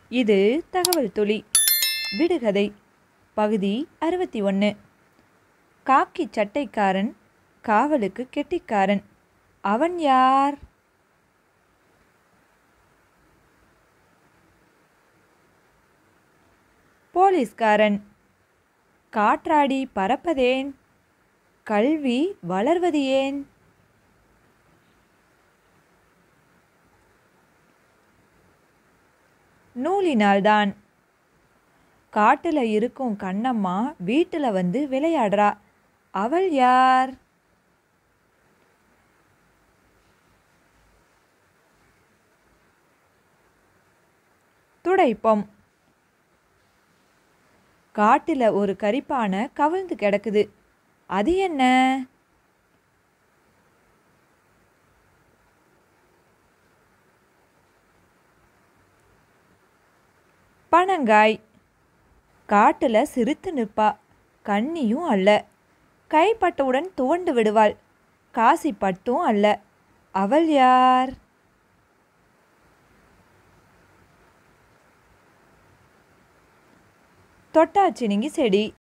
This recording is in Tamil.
இது தகவல் துளி விடுகதை பகுதி அறுபத்தி ஒன்று காக்கி சட்டைக்காரன் காவலுக்கு கெட்டிக்காரன் அவன் யார் போலீஸ்காரன் காற்றாடி பறப்பதேன் கல்வி வளர்வது ஏன் நூலினால்தான் காட்டுல இருக்கும் கண்ணம்மா வீட்டுல வந்து விளையாடுறா அவள் யார் துடைப்பம் காட்டுல ஒரு கரிப்பானை கவிழ்ந்து கிடக்குது அது என்ன பனங்காய் காட்டுல சிரித்து நிற்பா கண்ணியும் அல்ல கைப்பட்டவுடன் துவண்டு விடுவாள் காசி பட்டும் அல்ல அவள் யார் தொட்டாச்சினிங்கி செடி